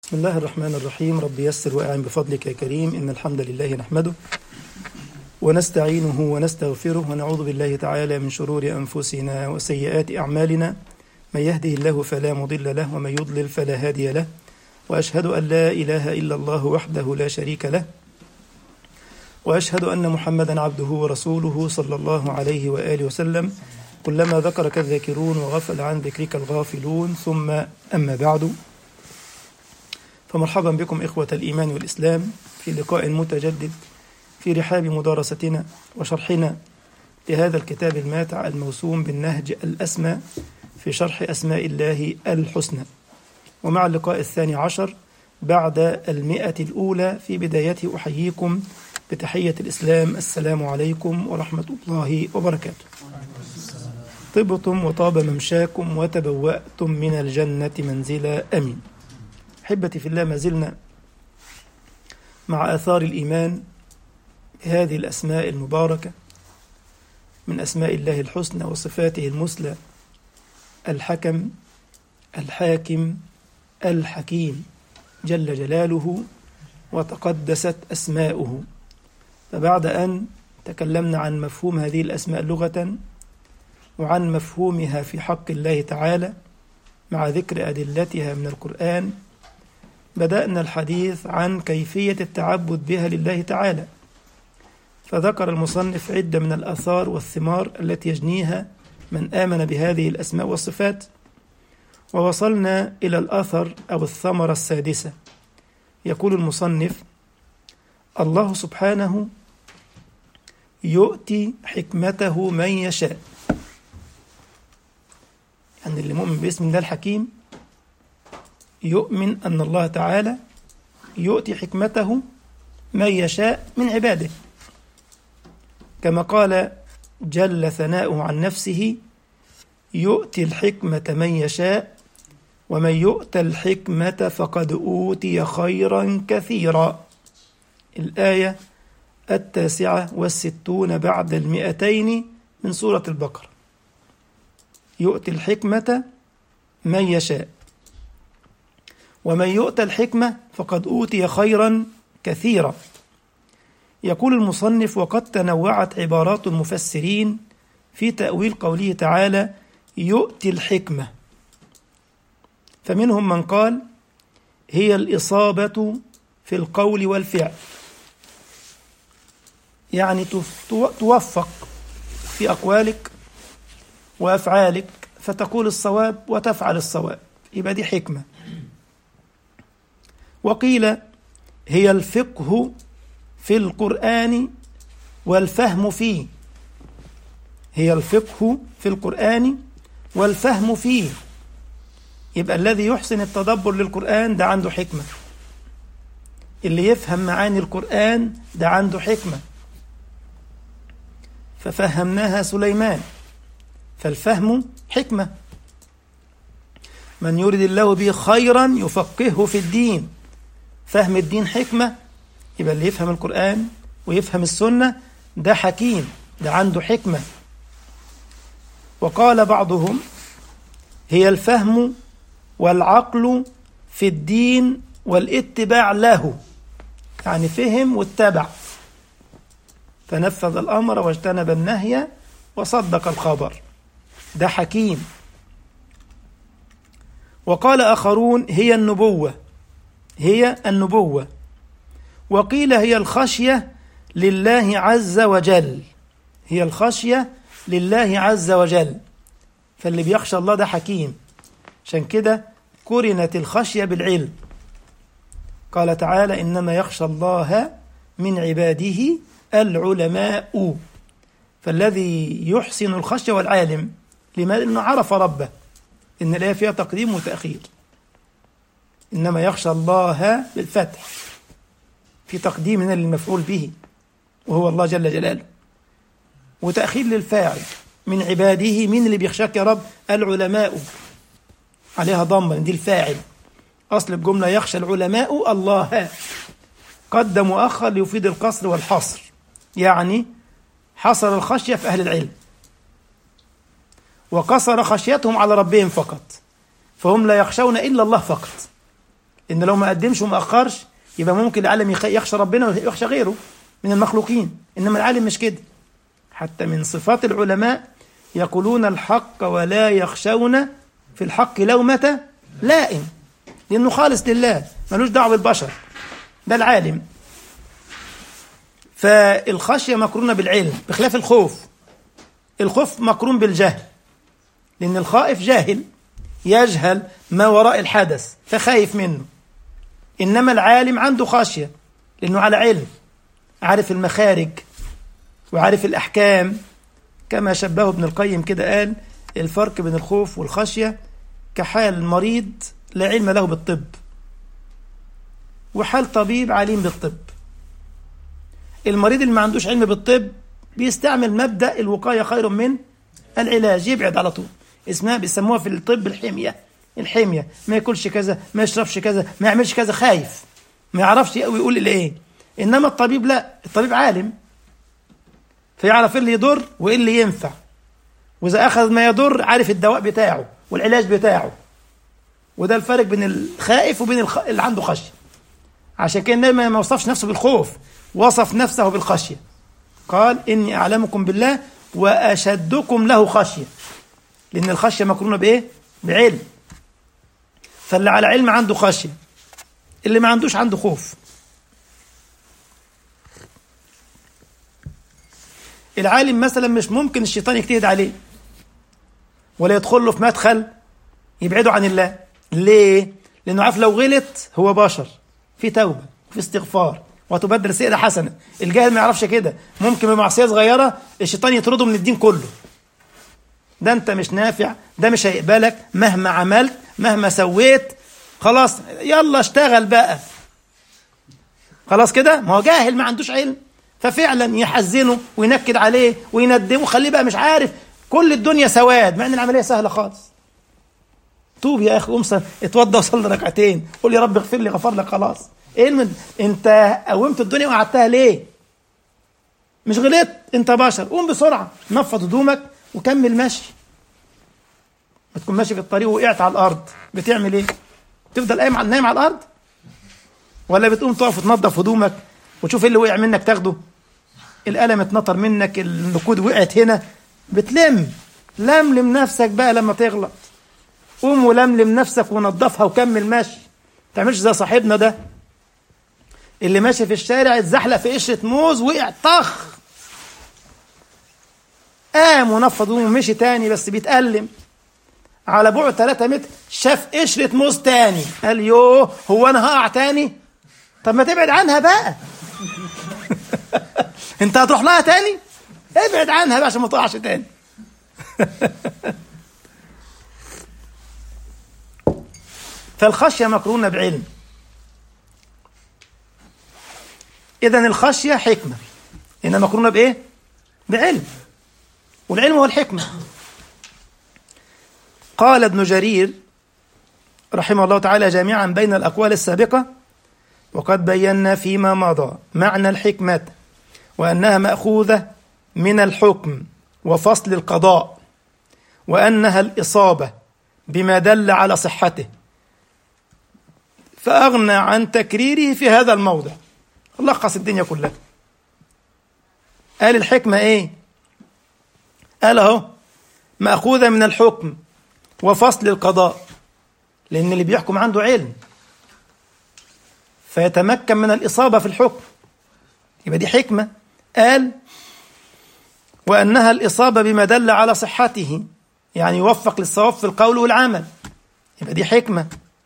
بسم الله الرحمن الرحيم رب يسر وأعن بفضلك يا كريم إن الحمد لله نحمده ونستعينه ونستغفره ونعوذ بالله تعالى من شرور أنفسنا وسيئات أعمالنا من يهده الله فلا مضل له ومن يضلل فلا هادي له وأشهد أن لا إله إلا الله وحده لا شريك له وأشهد أن محمدا عبده ورسوله صلى الله عليه وآله وسلم كلما ذكرك الذاكرون وغفل عن ذكرك الغافلون ثم أما بعد فمرحبا بكم إخوة الإيمان والإسلام في لقاء متجدد في رحاب مدارستنا وشرحنا لهذا الكتاب الماتع الموسوم بالنهج الأسمى في شرح أسماء الله الحسنى ومع اللقاء الثاني عشر بعد المئة الأولى في بدايته أحييكم بتحية الإسلام السلام عليكم ورحمة الله وبركاته طبتم وطاب ممشاكم وتبوأتم من الجنة منزلا أمين أحبتي في الله ما زلنا مع آثار الإيمان بهذه الأسماء المباركة من أسماء الله الحسنى وصفاته المثلى الحكم الحاكم الحكيم جل جلاله وتقدست أسماؤه فبعد أن تكلمنا عن مفهوم هذه الأسماء لغة وعن مفهومها في حق الله تعالى مع ذكر أدلتها من القرآن بدأنا الحديث عن كيفية التعبد بها لله تعالى فذكر المصنف عدة من الآثار والثمار التي يجنيها من آمن بهذه الأسماء والصفات ووصلنا إلى الأثر أو الثمرة السادسة يقول المصنف الله سبحانه يؤتي حكمته من يشاء يعني اللي مؤمن باسم الله الحكيم يؤمن أن الله تعالى يؤتي حكمته من يشاء من عباده كما قال جل ثناؤه عن نفسه يؤتي الحكمة من يشاء ومن يؤت الحكمة فقد أوتي خيرا كثيرا الآية التاسعة والستون بعد المئتين من سورة البقرة يؤتي الحكمة من يشاء ومن يؤت الحكمة فقد أوتي خيرا كثيرا يقول المصنف وقد تنوعت عبارات المفسرين في تأويل قوله تعالى يؤتي الحكمة فمنهم من قال هي الإصابة في القول والفعل يعني توفق في أقوالك وأفعالك فتقول الصواب وتفعل الصواب يبقى دي حكمة وقيل هي الفقه في القرآن والفهم فيه هي الفقه في القرآن والفهم فيه يبقى الذي يحسن التدبر للقرآن ده عنده حكمة اللي يفهم معاني القرآن ده عنده حكمة ففهمناها سليمان فالفهم حكمة من يريد الله به خيرا يفقهه في الدين فهم الدين حكمة يبقى اللي يفهم القرآن ويفهم السنة ده حكيم ده عنده حكمة وقال بعضهم هي الفهم والعقل في الدين والاتباع له يعني فهم واتبع فنفذ الأمر واجتنب النهي وصدق الخبر ده حكيم وقال آخرون هي النبوة هي النبوة وقيل هي الخشية لله عز وجل هي الخشية لله عز وجل فاللي بيخشى الله ده حكيم عشان كده قرنت الخشية بالعلم قال تعالى إنما يخشى الله من عباده العلماء فالذي يحسن الخشية والعالم لماذا؟ لأنه عرف ربه إن الآية فيها تقديم وتأخير إنما يخشى الله بالفتح في تقديم هنا للمفعول به وهو الله جل جلاله وتأخير للفاعل من عباده مين اللي بيخشاك يا رب العلماء عليها ضمة دي الفاعل أصل الجملة يخشى العلماء الله قدم وأخر ليفيد القصر والحصر يعني حصر الخشية في أهل العلم وقصر خشيتهم على ربهم فقط فهم لا يخشون إلا الله فقط إن لو ما قدمش وما أخرش يبقى ممكن العالم يخ- يخشى ربنا ويخشى غيره من المخلوقين إنما العالم مش كده حتى من صفات العلماء يقولون الحق ولا يخشون في الحق لومة لائم لأنه خالص لله ملوش دعوة بالبشر ده العالم فالخشية مقرونة بالعلم بخلاف الخوف الخوف مقرون بالجهل لأن الخائف جاهل يجهل ما وراء الحدث فخايف منه إنما العالم عنده خشية لأنه على علم عارف المخارج وعارف الأحكام كما شبهه ابن القيم كده قال الفرق بين الخوف والخشية كحال مريض لا علم له بالطب وحال طبيب عليم بالطب المريض اللي ما عندوش علم بالطب بيستعمل مبدأ الوقاية خير من العلاج يبعد على طول اسمها بيسموها في الطب الحمية الحمية ما ياكلش كذا ما يشربش كذا ما يعملش كذا خايف ما يعرفش ويقول الايه انما الطبيب لا الطبيب عالم فيعرف ايه اللي يضر وايه اللي ينفع واذا اخذ ما يضر عارف الدواء بتاعه والعلاج بتاعه وده الفرق بين الخائف وبين الخ... اللي عنده خشيه عشان كده النبي ما وصفش نفسه بالخوف وصف نفسه بالخشيه قال اني اعلمكم بالله واشدكم له خشيه لان الخشيه مقرونه بايه بعلم فاللي على علم عنده خشيه اللي ما عندوش عنده خوف العالم مثلا مش ممكن الشيطان يجتهد عليه ولا يدخل له في مدخل يبعده عن الله ليه لانه عارف لو غلط هو بشر في توبه في استغفار وتبدل سيئه حسنه الجاهل ما يعرفش كده ممكن بمعصيه صغيره الشيطان يطرده من الدين كله ده انت مش نافع ده مش هيقبلك مهما عملت مهما سويت خلاص يلا اشتغل بقى خلاص كده ما هو جاهل ما عندوش علم ففعلا يحزنه وينكد عليه ويندمه وخليه بقى مش عارف كل الدنيا سواد مع ان العمليه سهله خالص توب يا اخي قوم صل- اتوضى وصلي ركعتين قول يا رب اغفر لي غفر لك خلاص ايه المد... انت قومت الدنيا وقعدتها ليه مش غلطت انت بشر قوم بسرعه نفض هدومك وكمل مشي ما تكون ماشي في الطريق وقعت على الارض بتعمل ايه تفضل قايم على نايم على الارض ولا بتقوم تقف وتنظف هدومك وتشوف ايه اللي وقع منك تاخده القلم اتنطر منك النقود وقعت هنا بتلم لملم نفسك بقى لما تغلط قوم ولملم نفسك ونظفها وكمل ماشي ما تعملش زي صاحبنا ده اللي ماشي في الشارع اتزحلق في قشرة موز وقع طخ قام ونفض ومشي تاني بس بيتألم على بعد 3 متر شاف قشرة موز تاني قال يوه هو انا هقع تاني طب ما تبعد عنها بقى انت هتروح لها تاني ابعد عنها بقى عشان ما تقعش تاني فالخشية مقرونة بعلم إذا الخشية حكمة إنها مقرونة بإيه؟ بعلم والعلم هو الحكمة قال ابن جرير رحمه الله تعالى جامعا بين الأقوال السابقة وقد بينا فيما مضى معنى الحكمة وأنها مأخوذة من الحكم وفصل القضاء وأنها الإصابة بما دل على صحته فأغنى عن تكريره في هذا الموضع لخص الدنيا كلها قال الحكمة إيه قال أهو مأخوذة من الحكم وفصل القضاء لأن اللي بيحكم عنده علم فيتمكن من الإصابة في الحكم يبقى دي حكمة قال وأنها الإصابة بما دل على صحته يعني يوفق للصواب في القول والعمل يبقى دي حكمة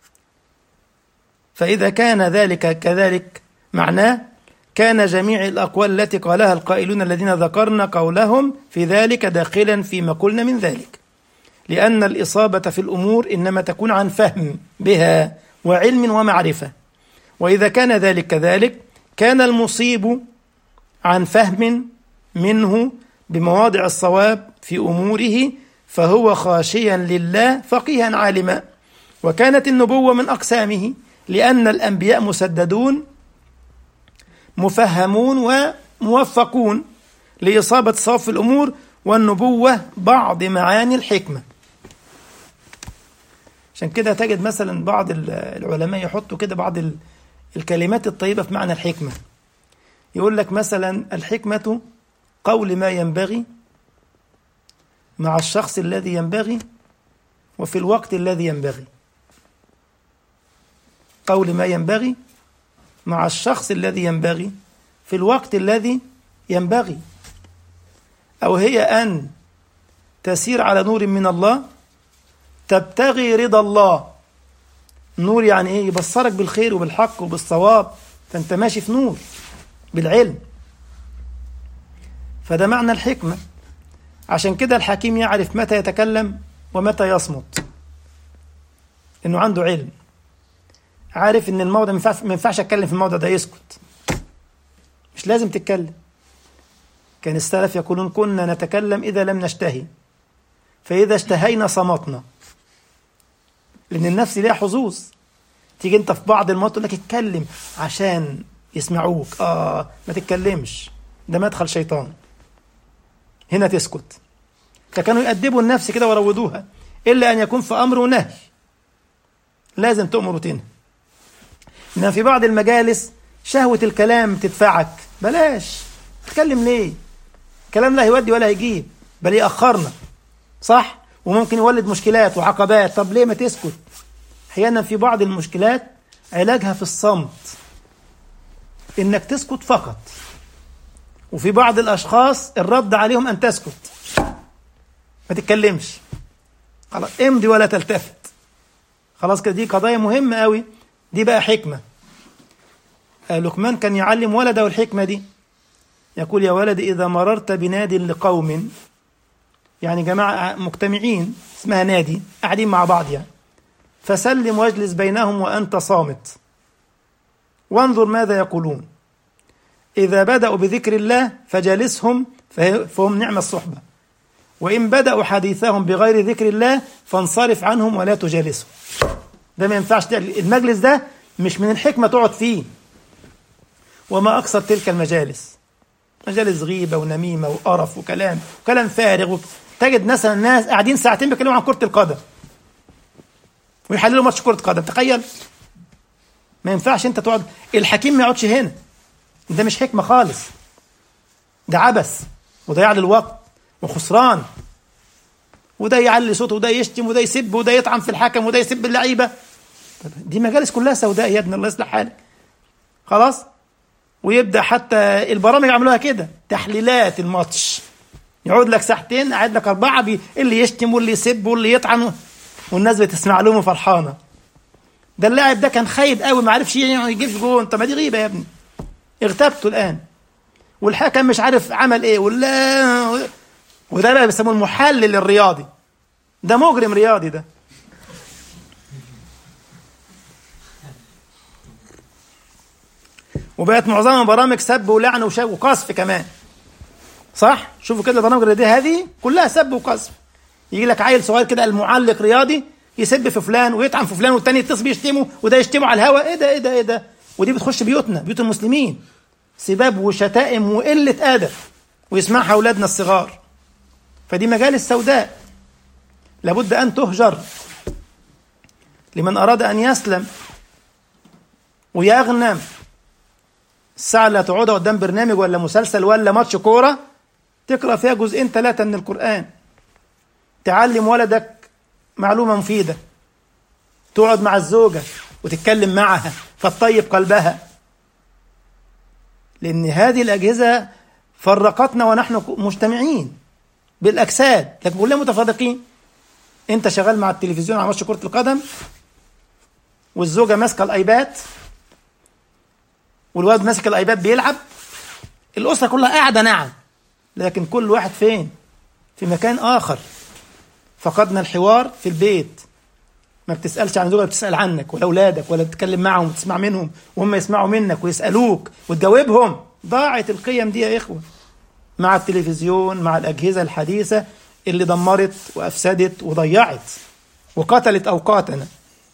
فإذا كان ذلك كذلك معناه كان جميع الأقوال التي قالها القائلون الذين ذكرنا قولهم في ذلك داخلا فيما قلنا من ذلك لأن الإصابة في الأمور إنما تكون عن فهم بها وعلم ومعرفة وإذا كان ذلك كذلك كان المصيب عن فهم منه بمواضع الصواب في أموره فهو خاشيا لله فقيها عالما وكانت النبوة من أقسامه لأن الأنبياء مسددون مفهمون وموفقون لإصابة صواب في الأمور والنبوة بعض معاني الحكمة عشان كده تجد مثلا بعض العلماء يحطوا كده بعض الكلمات الطيبة في معنى الحكمة يقول لك مثلا الحكمة قول ما ينبغي مع الشخص الذي ينبغي وفي الوقت الذي ينبغي قول ما ينبغي مع الشخص الذي ينبغي في الوقت الذي ينبغي أو هي أن تسير على نور من الله تبتغي رضا الله نور يعني ايه يبصرك بالخير وبالحق وبالصواب فانت ماشي في نور بالعلم فده معنى الحكمة عشان كده الحكيم يعرف متى يتكلم ومتى يصمت انه عنده علم عارف ان الموضع ما ينفعش اتكلم في الموضع ده يسكت مش لازم تتكلم كان السلف يقولون كنا نتكلم اذا لم نشتهي فاذا اشتهينا صمتنا لان النفس ليها حظوظ تيجي انت في بعض المواقف تقول لك اتكلم عشان يسمعوك اه ما تتكلمش ده مدخل شيطان هنا تسكت فكانوا يأدبوا النفس كده ويروضوها إلا أن يكون في أمر ونهي لازم تؤمر وتنهي إنما في بعض المجالس شهوة الكلام تدفعك بلاش تتكلم ليه كلام لا هيودي ولا هيجيب بل يأخرنا صح وممكن يولد مشكلات وعقبات طب ليه ما تسكت أحيانا في بعض المشكلات علاجها في الصمت إنك تسكت فقط وفي بعض الأشخاص الرد عليهم أن تسكت ما تتكلمش خلاص امضي ولا تلتفت خلاص كده دي قضايا مهمة قوي دي بقى حكمة لقمان كان يعلم ولده الحكمة دي يقول يا ولد إذا مررت بناد لقوم يعني جماعة مجتمعين اسمها نادي قاعدين مع بعض يعني فسلم واجلس بينهم وأنت صامت وانظر ماذا يقولون إذا بدأوا بذكر الله فجالسهم فهم نعم الصحبة وإن بدأوا حديثهم بغير ذكر الله فانصرف عنهم ولا تجالسهم ده ما ينفعش المجلس ده مش من الحكمة تقعد فيه وما أكثر تلك المجالس مجالس غيبة ونميمة وقرف وكلام وكلام فارغ و... تجد مثلا ناس قاعدين ساعتين بيتكلموا عن كرة القدم ويحللوا ماتش كرة قدم تخيل ما ينفعش انت تقعد الحكيم ما يقعدش هنا ده مش حكمة خالص ده عبث وضياع للوقت وخسران وده يعلي صوته وده يشتم وده يسب وده يطعن في الحكم وده يسب اللعيبة دي مجالس كلها سوداء يا ابن الله يصلح حالك خلاص ويبدا حتى البرامج يعملوها كده تحليلات الماتش يقعد لك ساعتين قاعد لك اربعه بي... اللي يشتم واللي يسب واللي يطعن والناس بتسمع لهم وفرحانه ده اللاعب ده كان خايب قوي ما عرفش يجيب جون طب ما دي غيبه يا ابني اغتبته الان والحكم مش عارف عمل ايه ولا وده بقى بيسموه المحلل الرياضي ده مجرم رياضي ده وبقت معظمها برامج سب ولعن وقذف كمان صح شوفوا كده البرامج الرياضيه هذه كلها سب وقذف يجي لك عيل صغير كده المعلق رياضي يسب في فلان ويطعن في فلان والتاني يتصل يشتمه وده يشتمه على الهواء ايه ده ايه ده ايه ده ودي بتخش بيوتنا بيوت المسلمين سباب وشتائم وقله ادب ويسمعها اولادنا الصغار فدي مجالس سوداء لابد ان تهجر لمن اراد ان يسلم ويغنم الساعة اللي هتقعدها قدام برنامج ولا مسلسل ولا ماتش كورة تقرأ فيها جزئين ثلاثة من القرآن تعلم ولدك معلومة مفيدة تقعد مع الزوجة وتتكلم معها فتطيب قلبها لأن هذه الأجهزة فرقتنا ونحن مجتمعين بالأجساد لكن كلنا متفرقين أنت شغال مع التلفزيون على ماتش كرة القدم والزوجة ماسكة الأيباد والواد ماسك الايباد بيلعب الاسره كلها قاعده نعم لكن كل واحد فين في مكان اخر فقدنا الحوار في البيت ما بتسالش عن زوجك بتسال عنك ولا اولادك ولا بتتكلم معهم وتسمع منهم وهم يسمعوا منك ويسالوك وتجاوبهم ضاعت القيم دي يا اخوه مع التلفزيون مع الاجهزه الحديثه اللي دمرت وافسدت وضيعت وقتلت اوقاتنا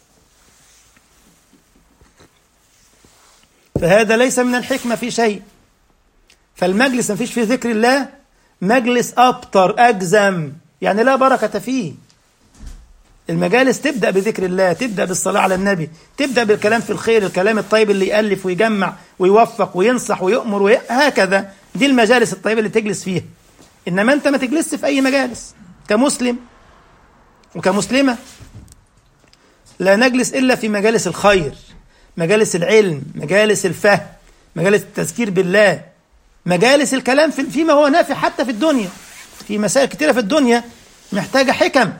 فهذا ليس من الحكمة في شيء فالمجلس ما فيش فيه ذكر الله مجلس أبطر أجزم يعني لا بركة فيه المجالس تبدأ بذكر الله تبدأ بالصلاة على النبي تبدأ بالكلام في الخير الكلام الطيب اللي يألف ويجمع ويوفق وينصح ويؤمر وي... هكذا دي المجالس الطيبة اللي تجلس فيها إنما أنت ما تجلسش في أي مجالس كمسلم وكمسلمة لا نجلس إلا في مجالس الخير مجالس العلم مجالس الفهم مجالس التذكير بالله مجالس الكلام في فيما هو نافع حتى في الدنيا في مسائل كتيرة في الدنيا محتاجة حكم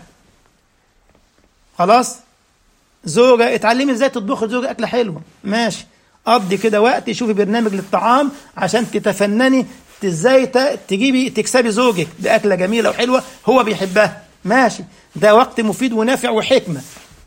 خلاص زوجة اتعلمي ازاي تطبخي زوجة أكلة حلوة ماشي قضي كده وقت شوفي برنامج للطعام عشان تتفنني ازاي تجيبي تكسبي زوجك بأكلة جميلة وحلوة هو بيحبها ماشي ده وقت مفيد ونافع وحكمة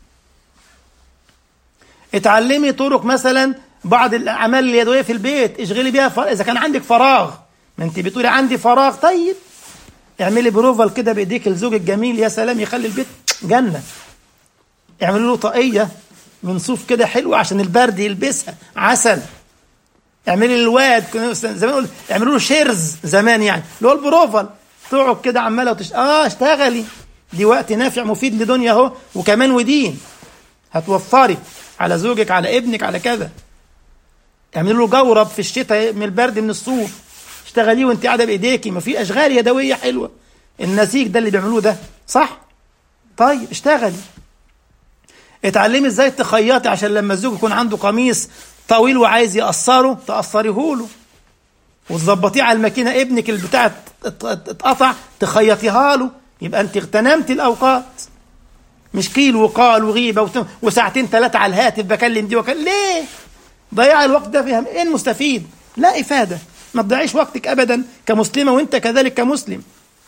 اتعلمي طرق مثلا بعض الأعمال اليدوية في البيت اشغلي بيها فر... إذا كان عندك فراغ ما أنت بتقولي عندي فراغ طيب اعملي بروفال كده بإيديك لزوجك جميل يا سلام يخلي البيت جنة اعملوا له طاقية من صوف كده حلوة عشان البرد يلبسها عسل اعملي للواد زمان قلت اعملوا له شيرز زمان يعني اللي هو البروفال تقعد كده عماله وتش... اه اشتغلي دي وقت نافع مفيد لدنيا اهو وكمان ودين هتوفري على زوجك على ابنك على كذا اعملوا له جورب في الشتاء من البرد من الصوف اشتغليه وانت قاعده بايديكي ما في اشغال يدويه حلوه النسيج ده اللي بيعملوه ده صح طيب اشتغلي اتعلمي ازاي تخيطي عشان لما الزوج يكون عنده قميص طويل وعايز يقصره تقصريه له وتظبطيه على الماكينه ابنك البتاع اتقطع تخيطيها له يبقى انت اغتنمتي الاوقات مش قيل وقال وغيبه وساعتين ثلاثه على الهاتف بكلم دي وكلم ليه؟ ضيع الوقت ده فيها ايه المستفيد؟ لا افاده ما تضيعيش وقتك ابدا كمسلمه وانت كذلك كمسلم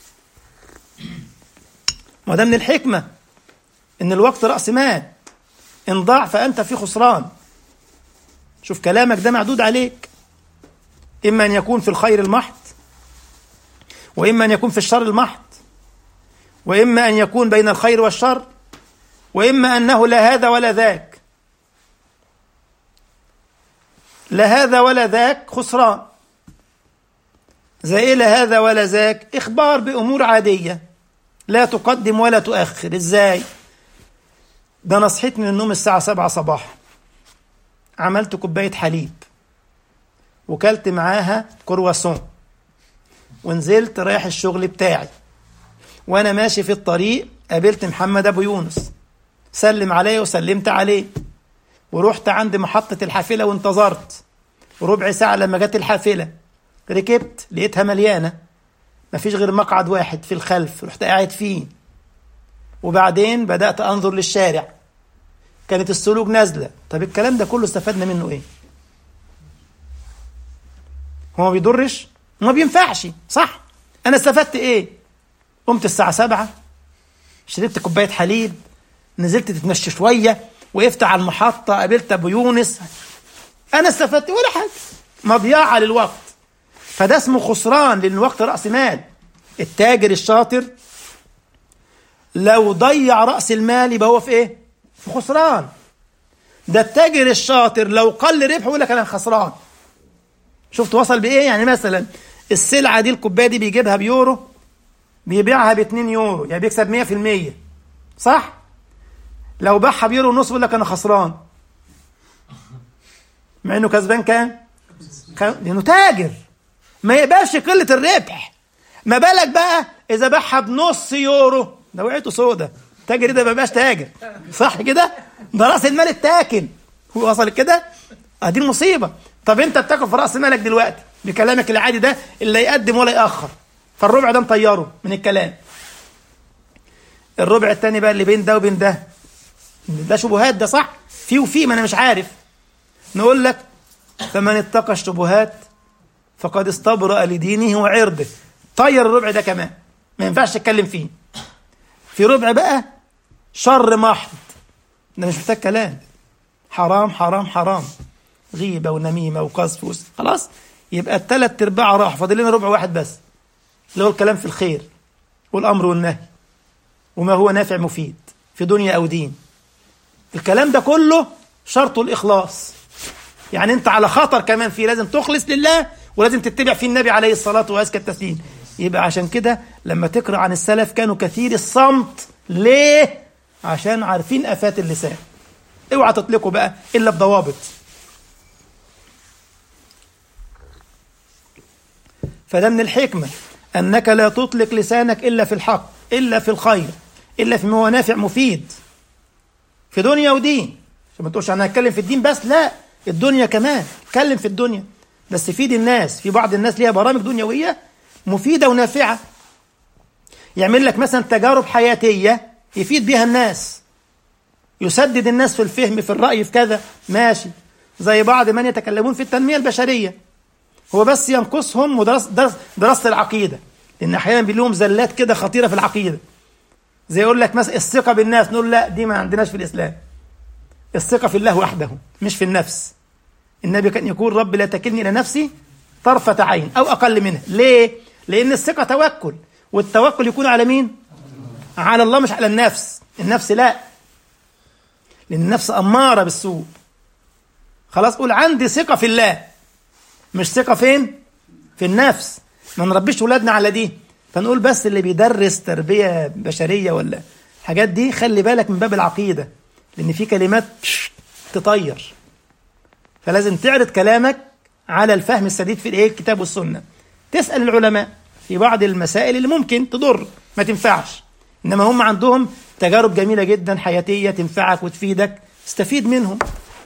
وده من الحكمه ان الوقت راس مال ان ضاع فانت في خسران شوف كلامك ده معدود عليك اما ان يكون في الخير المحض واما ان يكون في الشر المحض واما ان يكون بين الخير والشر واما انه لا هذا ولا ذاك لا هذا ولا ذاك خسران زي ايه لا هذا ولا ذاك اخبار بامور عاديه لا تقدم ولا تؤخر ازاي ده انا صحيت من النوم الساعه 7 صباحا عملت كوبايه حليب وكلت معاها كرواسون ونزلت رايح الشغل بتاعي وانا ماشي في الطريق قابلت محمد ابو يونس سلم عليا وسلمت عليه ورحت عند محطة الحافلة وانتظرت ربع ساعة لما جت الحافلة ركبت لقيتها مليانة مفيش غير مقعد واحد في الخلف رحت قاعد فيه وبعدين بدأت أنظر للشارع كانت السلوك نازلة طب الكلام ده كله استفدنا منه ايه هو ما بيضرش ما بينفعش صح انا استفدت ايه قمت الساعة سبعة شربت كوباية حليب نزلت تتمشى شوية وقفت على المحطة قابلت أبو يونس أنا استفدت ولا حاجة مضيعة للوقت فده اسمه خسران لأن الوقت رأس مال التاجر الشاطر لو ضيع رأس المال يبقى هو في إيه؟ في خسران ده التاجر الشاطر لو قل ربحه يقول لك أنا خسران شفت وصل بإيه؟ يعني مثلا السلعة دي الكوباية دي بيجيبها بيورو بيبيعها ب 2 يورو يعني بيكسب 100% صح؟ لو باعها بيورو ونص يقول لك انا خسران مع انه كسبان كام؟ لانه تاجر ما يقبلش قله الربح ما بالك بقى اذا باعها بنص يورو ده وقعته سودا تاجر ده ما بقاش تاجر صح كده؟ ده راس المال التاكل هو وصل كده؟ ادي المصيبه طب انت بتاكل في راس مالك دلوقتي بكلامك العادي ده اللي يقدم ولا ياخر فالربع ده مطيره من الكلام الربع الثاني بقى اللي بين ده وبين ده ده شبهات ده صح في وفي ما انا مش عارف نقول لك فمن اتقى الشبهات فقد استبرأ لدينه وعرضه طير الربع ده كمان ما ينفعش تتكلم فيه في ربع بقى شر محض ده مش محتاج كلام حرام حرام حرام غيبة ونميمة وقذف خلاص يبقى الثلاث ارباع راح فاضل لنا ربع واحد بس اللي هو الكلام في الخير والامر والنهي وما هو نافع مفيد في دنيا او دين الكلام ده كله شرطه الإخلاص يعني أنت على خطر كمان فيه لازم تخلص لله ولازم تتبع فيه النبي عليه الصلاة وأزكى التسليم يبقى عشان كده لما تقرأ عن السلف كانوا كثير الصمت ليه؟ عشان عارفين آفات اللسان اوعى تطلقوا بقى إلا بضوابط فده من الحكمة أنك لا تطلق لسانك إلا في الحق إلا في الخير إلا في ما هو نافع مفيد في دنيا ودين عشان ما تقولش أنا هتكلم في الدين بس لا الدنيا كمان اتكلم في الدنيا بس فيد الناس في بعض الناس ليها برامج دنيوية مفيدة ونافعة يعمل لك مثلا تجارب حياتية يفيد بها الناس يسدد الناس في الفهم في الرأي في كذا ماشي زي بعض من يتكلمون في التنمية البشرية هو بس ينقصهم ودراسة درس دراسة العقيدة لأن أحيانا بيقول لهم زلات كده خطيرة في العقيدة زي يقول لك مثلا الثقة بالناس نقول لا دي ما عندناش في الإسلام الثقة في الله وحده مش في النفس النبي كان يقول رب لا تكلني إلى نفسي طرفة عين أو أقل منها ليه؟ لأن الثقة توكل والتوكل يكون على مين؟ على الله مش على النفس النفس لا لأن النفس أمارة بالسوء خلاص قول عندي ثقة في الله مش ثقة فين؟ في النفس ما نربيش ولادنا على دي فنقول بس اللي بيدرس تربية بشرية ولا حاجات دي خلي بالك من باب العقيدة لأن في كلمات تطير فلازم تعرض كلامك على الفهم السديد في الايه الكتاب والسنة تسأل العلماء في بعض المسائل اللي ممكن تضر ما تنفعش إنما هم عندهم تجارب جميلة جدا حياتية تنفعك وتفيدك استفيد منهم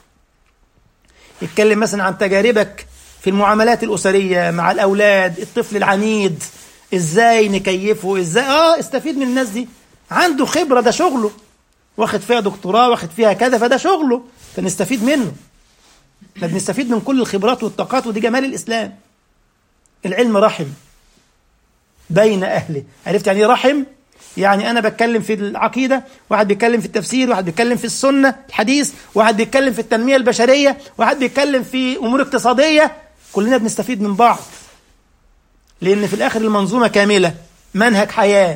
يتكلم مثلا عن تجاربك في المعاملات الأسرية مع الأولاد الطفل العنيد إزاي نكيفه إزاي آه استفيد من الناس دي عنده خبرة ده شغله واخد فيها دكتوراه واخد فيها كذا فده شغله فنستفيد منه احنا بنستفيد من كل الخبرات والطاقات ودي جمال الإسلام العلم رحم بين أهله عرفت يعني ايه رحم يعني أنا بتكلم في العقيدة واحد بيتكلم في التفسير واحد بيتكلم في السنة الحديث واحد بيتكلم في التنمية البشرية واحد بيتكلم في أمور اقتصادية كلنا بنستفيد من بعض لأن في الآخر المنظومة كاملة منهج حياة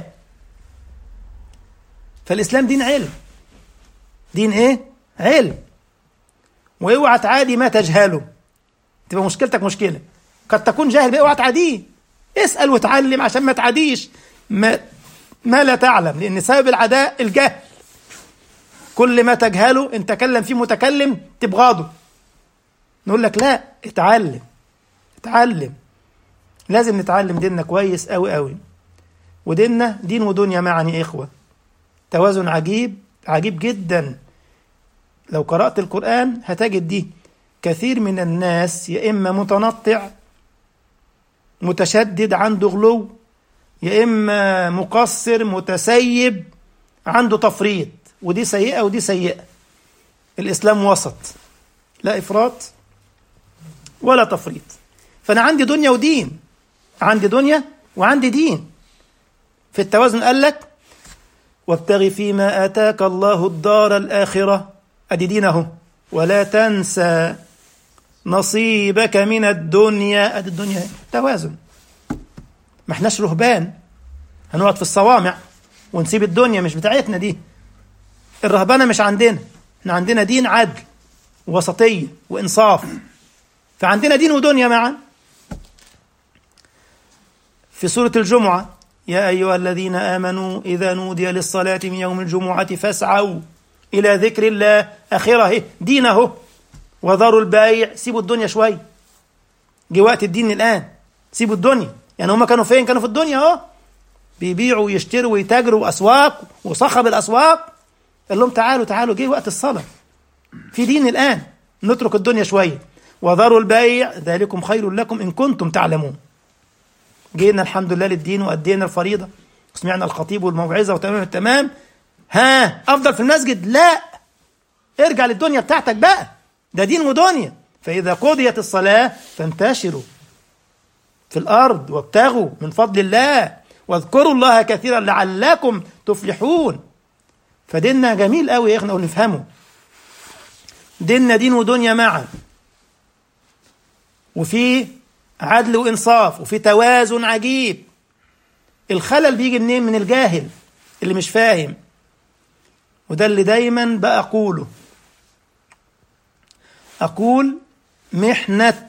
فالإسلام دين علم دين إيه؟ علم واوعى تعادي ما تجهله تبقى مشكلتك مشكلة قد تكون جاهل بقى اوعى تعاديه اسأل وتعلم عشان ما تعاديش ما, ما لا تعلم لأن سبب العداء الجهل كل ما تجهله ان تكلم فيه متكلم تبغاضه نقول لك لا اتعلم اتعلم لازم نتعلم ديننا كويس قوي قوي وديننا دين ودنيا معا يا إخوة توازن عجيب عجيب جدا لو قرأت القرآن هتجد دي كثير من الناس يا إما متنطع متشدد عنده غلو يا إما مقصر متسيب عنده تفريط ودي سيئة ودي سيئة الإسلام وسط لا إفراط ولا تفريط فأنا عندي دنيا ودين عندي دنيا وعندي دين في التوازن قال لك وابتغ فيما آتاك الله الدار الآخرة أدي دينه ولا تنسى نصيبك من الدنيا أدي الدنيا توازن ما احناش رهبان هنقعد في الصوامع ونسيب الدنيا مش بتاعتنا دي الرهبانة مش عندنا احنا عندنا دين عدل وسطية وإنصاف فعندنا دين ودنيا معا في سورة الجمعة يا أيها الذين آمنوا إذا نودي للصلاة من يوم الجمعة فاسعوا إلى ذكر الله آخره دينه وذروا البايع سيبوا الدنيا شوي جه وقت الدين الآن سيبوا الدنيا يعني هم كانوا فين كانوا في الدنيا اهو بيبيعوا ويشتروا ويتاجروا أسواق وصخب الأسواق قال لهم تعالوا تعالوا جه وقت الصلاة في دين الآن نترك الدنيا شوية وذروا البيع ذلكم خير لكم إن كنتم تعلمون جينا الحمد لله للدين وأدينا الفريضة وسمعنا الخطيب والموعظة وتمام التمام ها أفضل في المسجد لا ارجع للدنيا بتاعتك بقى ده دين ودنيا فإذا قضيت الصلاة فانتشروا في الأرض وابتغوا من فضل الله واذكروا الله كثيرا لعلكم تفلحون فديننا جميل قوي يا اخنا ونفهمه ديننا دين ودنيا معا وفي عدل وانصاف وفي توازن عجيب الخلل بيجي منين من الجاهل اللي مش فاهم وده اللي دايما بقوله اقول محنه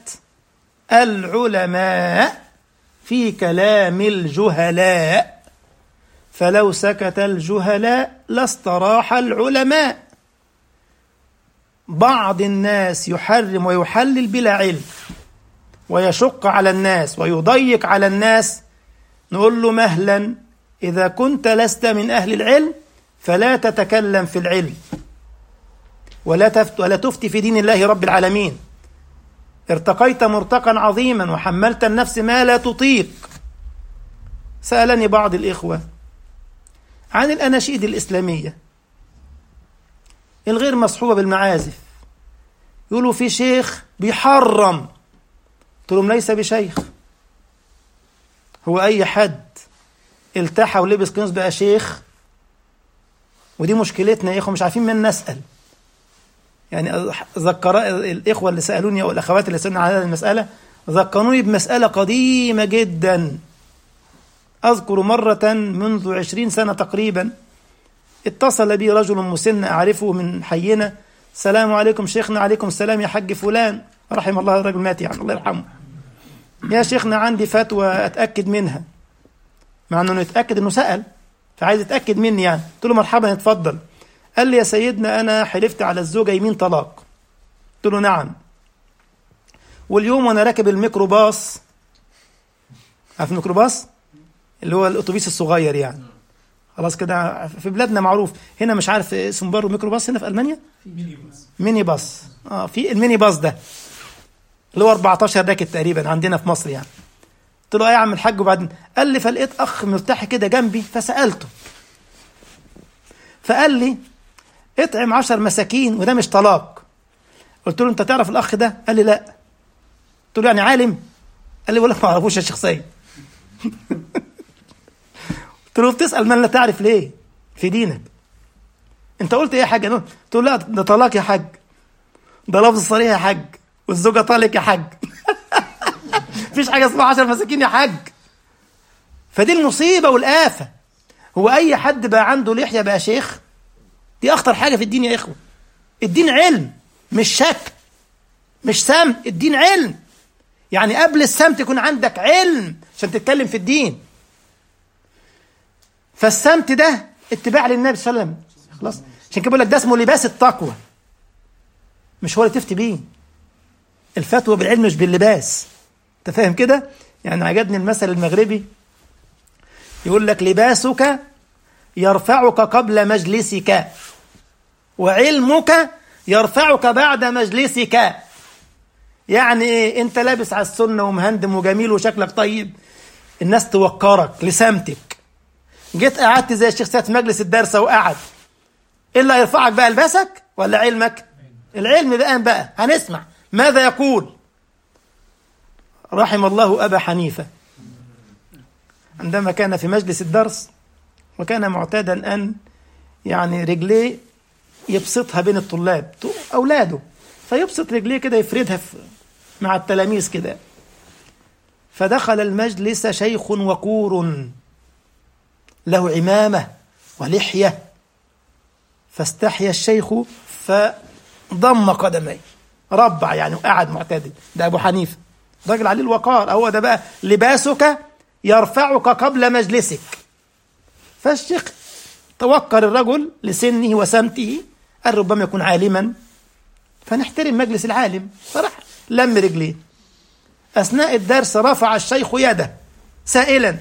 العلماء في كلام الجهلاء فلو سكت الجهلاء لاستراح العلماء بعض الناس يحرم ويحلل بلا علم ويشق على الناس ويضيق على الناس نقول له مهلا إذا كنت لست من أهل العلم فلا تتكلم في العلم ولا تفت ولا تفتي في دين الله رب العالمين ارتقيت مرتقا عظيما وحملت النفس ما لا تطيق سألني بعض الإخوة عن الأناشيد الإسلامية الغير مصحوبة بالمعازف يقولوا في شيخ بيحرم قلت لهم ليس بشيخ هو أي حد التحى ولبس قميص بقى شيخ ودي مشكلتنا يا إخوة مش عارفين من نسأل يعني ذكر الإخوة اللي سألوني أو الأخوات اللي سألوني على هذه المسألة ذكروني بمسألة قديمة جدا أذكر مرة منذ عشرين سنة تقريبا اتصل بي رجل مسن أعرفه من حينا السلام عليكم شيخنا عليكم السلام يا حج فلان رحم الله الرجل مات يعني الله يرحمه يا شيخنا عندي فتوى أتأكد منها مع أنه يتأكد أنه سأل فعايز يتأكد مني يعني قلت له مرحبا اتفضل قال لي يا سيدنا أنا حلفت على الزوجة يمين طلاق قلت له نعم واليوم وأنا راكب الميكروباص عارف الميكروباص اللي هو الأتوبيس الصغير يعني خلاص كده في بلادنا معروف هنا مش عارف اسمه برضه ميكروباص هنا في المانيا ميني باص ميني باص اه في الميني باص ده اللي هو 14 راكب تقريبا عندنا في مصر يعني قلت له ايه يا عم الحاج وبعدين قال لي فلقيت اخ مرتاح كده جنبي فسالته فقال لي اطعم 10 مساكين وده مش طلاق قلت له انت تعرف الاخ ده قال لي لا قلت له يعني عالم قال لي ولا ما اعرفوش يا شيخ سيد قلت له بتسال من لا تعرف ليه في دينك انت قلت ايه يا حاج قلت له لا ده طلاق يا حاج ده لفظ صريح يا حاج والزوجه طالق يا حاج مفيش حاجه اسمها 10 مساكين يا حاج فدي المصيبه والآفة هو اي حد بقى عنده لحيه بقى شيخ دي اخطر حاجه في الدين يا اخوه الدين علم مش شك مش سم الدين علم يعني قبل السمت يكون عندك علم عشان تتكلم في الدين فالسمت ده اتباع للنبي صلى الله عليه وسلم خلاص عشان كده بقول لك ده اسمه لباس التقوى مش هو اللي تفتي بيه الفتوى بالعلم مش باللباس انت فاهم كده يعني عجبني المثل المغربي يقول لك لباسك يرفعك قبل مجلسك وعلمك يرفعك بعد مجلسك يعني ايه انت لابس على السنه ومهندم وجميل وشكلك طيب الناس توقرك لسمتك جيت قعدت زي الشيخ سيد في مجلس الدرس وقعد ايه اللي هيرفعك بقى لباسك ولا علمك العلم بقى بقى هنسمع ماذا يقول رحم الله ابا حنيفه عندما كان في مجلس الدرس وكان معتادا ان يعني رجليه يبسطها بين الطلاب اولاده فيبسط رجليه كده يفردها في مع التلاميذ كده فدخل المجلس شيخ وقور له عمامة ولحية فاستحيا الشيخ فضم قدميه ربع يعني وقعد معتدل ده أبو حنيفة راجل عليه الوقار هو ده بقى لباسك يرفعك قبل مجلسك فالشيخ توقر الرجل لسنه وسمته قال ربما يكون عالما فنحترم مجلس العالم فراح لم رجليه أثناء الدرس رفع الشيخ يده سائلا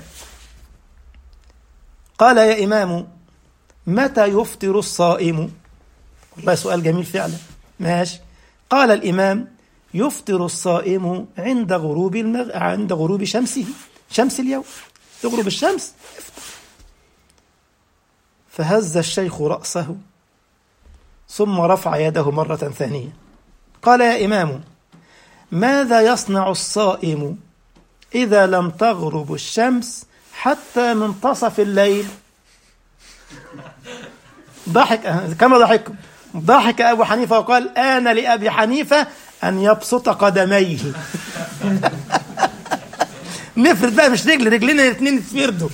قال يا إمام متى يفطر الصائم والله سؤال جميل فعلا ماشي قال الإمام يفطر الصائم عند غروب المغ... عند غروب شمسه شمس اليوم تغرب الشمس يفطر فهز الشيخ رأسه ثم رفع يده مرة ثانية قال يا إمام ماذا يصنع الصائم إذا لم تغرب الشمس حتى منتصف الليل ضحك كما ضحك ضحك أبو حنيفة وقال آن لأبي حنيفة أن يبسط قدميه نفرد بقى مش رجل رجلنا الاثنين يتفردوا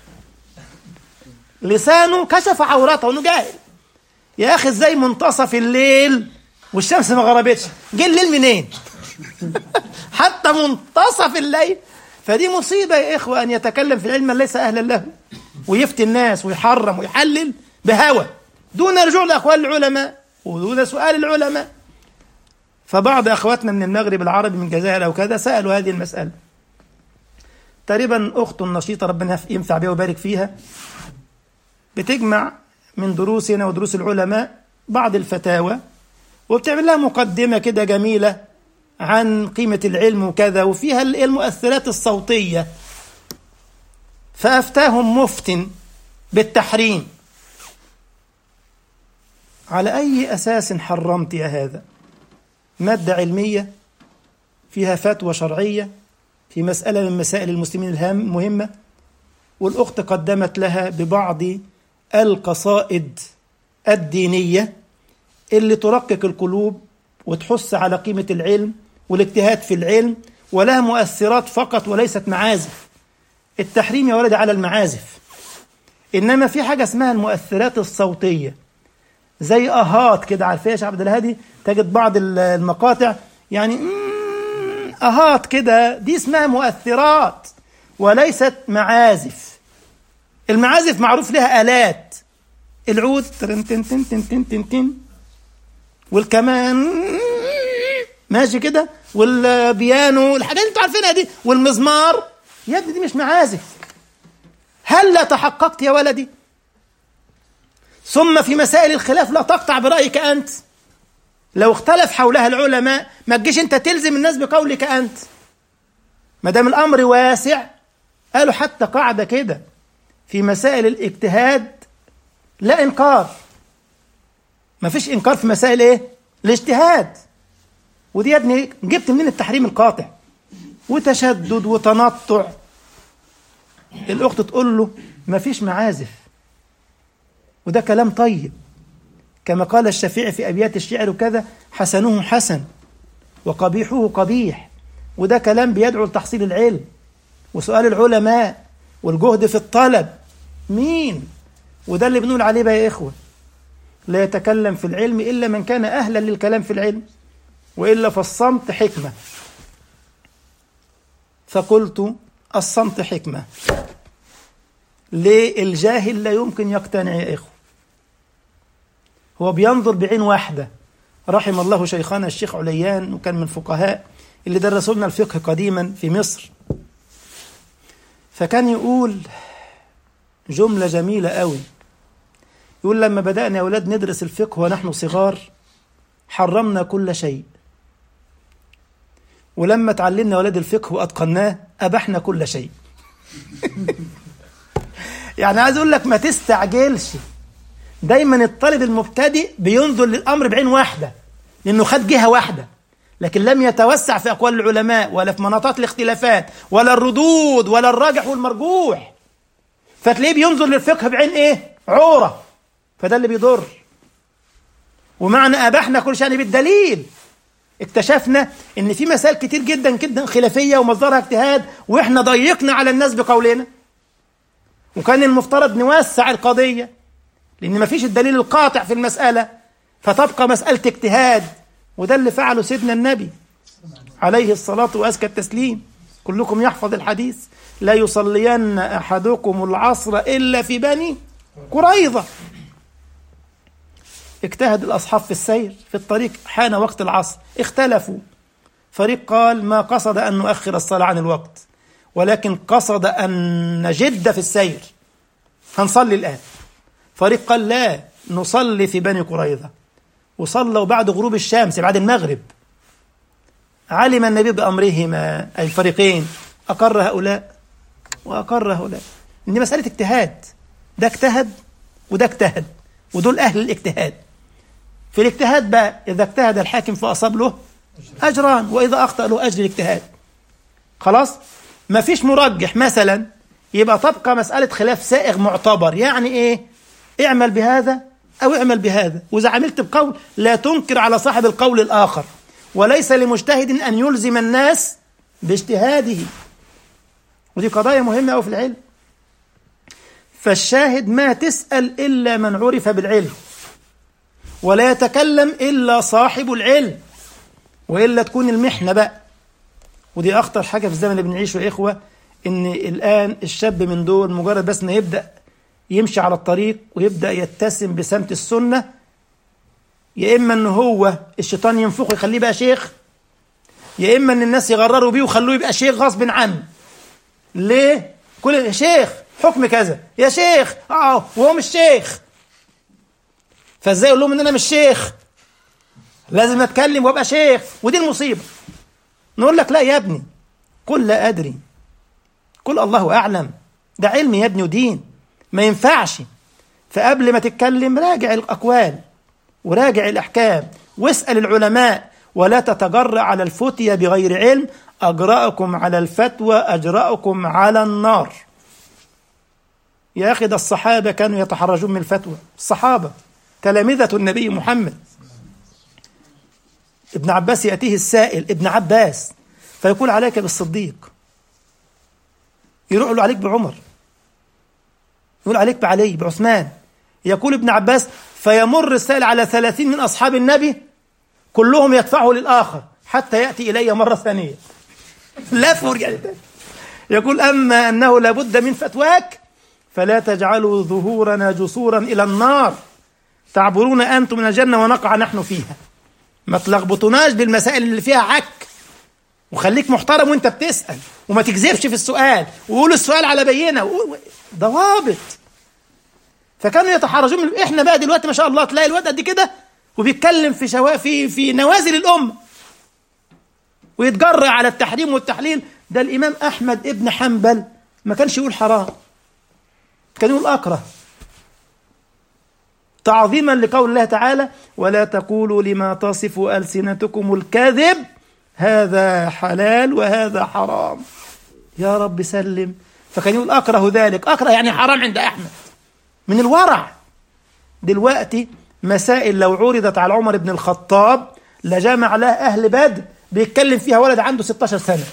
لسانه كشف عورته انه جاهل يا اخي ازاي منتصف الليل والشمس ما غربتش جه الليل منين حتى منتصف الليل فدي مصيبة يا إخوة أن يتكلم في العلم من ليس أهلا له ويفتي الناس ويحرم ويحلل بهوى دون رجوع لأقوال العلماء ودون سؤال العلماء فبعض أخواتنا من المغرب العربي من الجزائر أو كذا سألوا هذه المسألة تقريبا أخت نشيطة ربنا ينفع بها ويبارك فيها بتجمع من دروسنا ودروس العلماء بعض الفتاوى وبتعمل لها مقدمة كده جميلة عن قيمة العلم وكذا وفيها المؤثرات الصوتية فأفتاهم مفتن بالتحريم على أي أساس حرمت يا هذا مادة علمية فيها فتوى شرعية في مسألة من مسائل المسلمين الهام مهمة والأخت قدمت لها ببعض القصائد الدينية اللي ترقق القلوب وتحث على قيمة العلم والاجتهاد في العلم ولها مؤثرات فقط وليست معازف التحريم يا ولدي على المعازف إنما في حاجة اسمها المؤثرات الصوتية زي أهات كده عارفة يا شيخ عبد الهادي تجد بعض المقاطع يعني أهات كده دي اسمها مؤثرات وليست معازف المعازف معروف لها آلات العود تن تن تن تن تن تن تن والكمان ماشي كده والبيانو الحاجات اللي انتوا عارفينها دي والمزمار يا ابني دي مش معازف هل لا تحققت يا ولدي ثم في مسائل الخلاف لا تقطع برأيك أنت لو اختلف حولها العلماء ما تجيش انت تلزم الناس بقولك أنت ما دام الأمر واسع قالوا حتى قاعدة كده في مسائل الاجتهاد لا إنكار ما فيش إنكار في مسائل إيه الاجتهاد ودي يا ابني جبت منين التحريم القاطع وتشدد وتنطع الأخت تقول له ما فيش معازف وده كلام طيب كما قال الشافعي في أبيات الشعر وكذا حسنه حسن وقبيحه قبيح وده كلام بيدعو لتحصيل العلم وسؤال العلماء والجهد في الطلب مين وده اللي بنقول عليه بقى يا إخوة لا يتكلم في العلم إلا من كان أهلا للكلام في العلم وإلا فالصمت حكمة فقلت الصمت حكمة ليه الجاهل لا يمكن يقتنع يا إخوة هو بينظر بعين واحدة رحم الله شيخنا الشيخ عليان وكان من فقهاء اللي درسوا لنا الفقه قديما في مصر فكان يقول جملة جميلة قوي يقول لما بدأنا يا أولاد ندرس الفقه ونحن صغار حرمنا كل شيء ولما تعلمنا أولاد الفقه وأتقناه أبحنا كل شيء يعني عايز أقول لك ما تستعجلش دايما الطالب المبتدئ بينظر للأمر بعين واحدة لأنه خد جهة واحدة لكن لم يتوسع في أقوال العلماء ولا في مناطات الاختلافات ولا الردود ولا الراجح والمرجوح فتلاقيه بينظر للفقه بعين ايه عورة فده اللي بيضر ومعنى أبحنا كل شيء بالدليل اكتشفنا ان في مسائل كتير جدا جدا خلافيه ومصدرها اجتهاد واحنا ضيقنا على الناس بقولنا وكان المفترض نوسع القضيه لان ما فيش الدليل القاطع في المساله فتبقى مساله اجتهاد وده اللي فعله سيدنا النبي عليه الصلاه وازكى التسليم كلكم يحفظ الحديث لا يصلين احدكم العصر الا في بني قريظه اجتهد الأصحاب في السير في الطريق حان وقت العصر اختلفوا فريق قال ما قصد أن نؤخر الصلاة عن الوقت ولكن قصد أن نجد في السير هنصلي الآن فريق قال لا نصلي في بني قريظة وصلوا بعد غروب الشمس بعد المغرب علم النبي بأمرهما أي الفريقين أقر هؤلاء وأقر هؤلاء إن مسألة اجتهاد ده اجتهد وده اجتهد ودول أهل الاجتهاد في الاجتهاد بقى إذا اجتهد الحاكم فأصاب له أجران وإذا أخطأ له أجر الاجتهاد خلاص ما فيش مرجح مثلا يبقى تبقى مسألة خلاف سائغ معتبر يعني إيه اعمل بهذا أو اعمل بهذا وإذا عملت بقول لا تنكر على صاحب القول الآخر وليس لمجتهد أن يلزم الناس باجتهاده ودي قضايا مهمة أوي في العلم فالشاهد ما تسأل إلا من عرف بالعلم ولا يتكلم إلا صاحب العلم وإلا تكون المحنة بقى ودي أخطر حاجة في الزمن اللي بنعيشه يا إخوة إن الآن الشاب من دول مجرد بس إنه يبدأ يمشي على الطريق ويبدأ يتسم بسمت السنة يا إما إن هو الشيطان ينفخه يخليه بقى شيخ يا إما إن الناس يغرروا بيه ويخلوه يبقى شيخ غصب عنه ليه؟ كل يا شيخ حكم كذا يا شيخ اه وهو مش شيخ فازاي اقول لهم ان انا مش شيخ لازم اتكلم وابقى شيخ ودي المصيبه نقول لك لا يا ابني قل لا ادري قل الله اعلم ده علم يا ابني ودين ما ينفعش فقبل ما تتكلم راجع الاقوال وراجع الاحكام واسال العلماء ولا تتجرأ على الفتية بغير علم أجرأكم على الفتوى أجرأكم على النار يا أخي ده الصحابة كانوا يتحرجون من الفتوى الصحابة تلامذة النبي محمد ابن عباس يأتيه السائل ابن عباس فيقول عليك بالصديق يروح له عليك بعمر يقول عليك بعلي بعثمان يقول ابن عباس فيمر السائل على ثلاثين من أصحاب النبي كلهم يدفعه للآخر حتى يأتي إلي مرة ثانية لا ورجع تاني يقول أما أنه لابد من فتواك فلا تجعلوا ظهورنا جسورا إلى النار تعبرون أنتم من الجنة ونقع نحن فيها ما تلخبطوناش بالمسائل اللي فيها عك وخليك محترم وانت بتسأل وما تكذبش في السؤال وقول السؤال على بينة ضوابط فكانوا يتحرجون من احنا بقى دلوقتي ما شاء الله تلاقي الواد قد كده وبيتكلم في شوا في في نوازل الامه ويتجرأ على التحريم والتحليل ده الامام احمد ابن حنبل ما كانش يقول حرام كان يقول اكره تعظيما لقول الله تعالى ولا تقولوا لما تصف ألسنتكم الكذب هذا حلال وهذا حرام يا رب سلم فكان يقول أكره ذلك أكره يعني حرام عند أحمد من الورع دلوقتي مسائل لو عرضت على عمر بن الخطاب لجمع لها أهل بدر بيتكلم فيها ولد عنده 16 سنة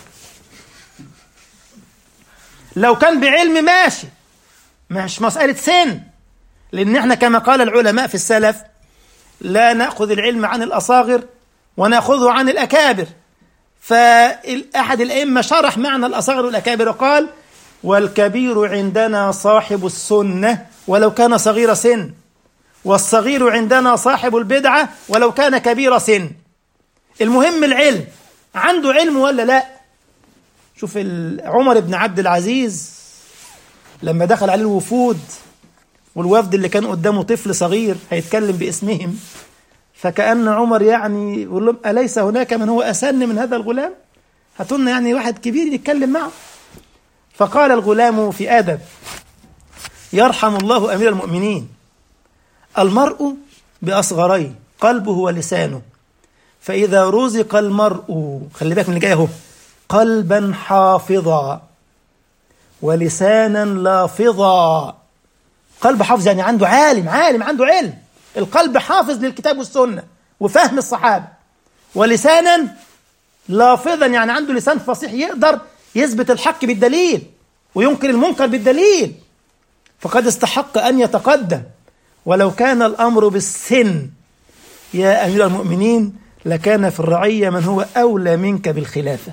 لو كان بعلم ماشي مش مسألة سن لأن احنا كما قال العلماء في السلف لا نأخذ العلم عن الأصاغر ونأخذه عن الأكابر فأحد الأئمة شرح معنى الأصاغر والأكابر وقال والكبير عندنا صاحب السنة ولو كان صغير سن والصغير عندنا صاحب البدعة ولو كان كبير سن المهم العلم عنده علم ولا لا شوف عمر بن عبد العزيز لما دخل عليه الوفود والوفد اللي كان قدامه طفل صغير هيتكلم باسمهم فكأن عمر يعني يقول لهم أليس هناك من هو أسن من هذا الغلام هاتوا لنا يعني واحد كبير يتكلم معه فقال الغلام في أدب يرحم الله أمير المؤمنين المرء بأصغريه قلبه ولسانه فإذا رزق المرء خلي بالك من اللي جاي اهو قلبا حافظا ولسانا لافظا قلب حافظ يعني عنده عالم عالم عنده علم القلب حافظ للكتاب والسنة وفهم الصحابة ولسانا لافظا يعني عنده لسان فصيح يقدر يثبت الحق بالدليل وينكر المنكر بالدليل فقد استحق أن يتقدم ولو كان الأمر بالسن يا أمير المؤمنين لكان في الرعية من هو أولى منك بالخلافة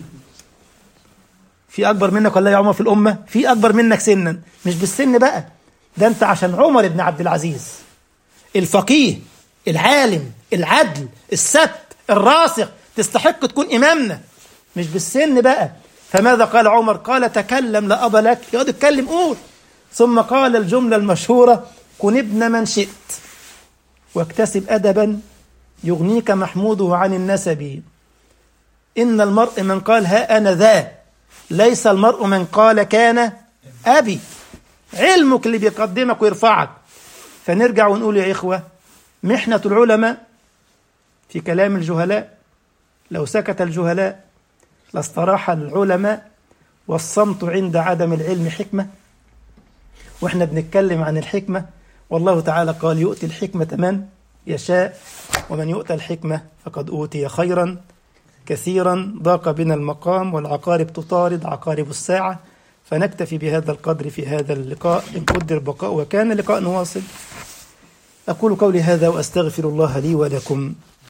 في أكبر منك ولا يا عمر في الأمة في أكبر منك سنا مش بالسن بقى ده أنت عشان عمر بن عبد العزيز الفقيه العالم العدل السبت الراسخ تستحق تكون إمامنا مش بالسن بقى فماذا قال عمر قال تكلم لا أبا لك يقعد يتكلم قول ثم قال الجملة المشهورة كن ابن من شئت واكتسب أدبا يغنيك محموده عن النسب إن المرء من قال ها أنا ذا ليس المرء من قال كان أبي علمك اللي بيقدمك ويرفعك فنرجع ونقول يا إخوة محنة العلماء في كلام الجهلاء لو سكت الجهلاء لاستراح العلماء والصمت عند عدم العلم حكمة واحنا بنتكلم عن الحكمة والله تعالى قال يؤتي الحكمة من يشاء ومن يؤتى الحكمة فقد أوتي خيرا كثيرا ضاق بنا المقام والعقارب تطارد عقارب الساعة فنكتفي بهذا القدر في هذا اللقاء إن قدر بقاء وكان لقاء نواصل أقول قولي هذا وأستغفر الله لي ولكم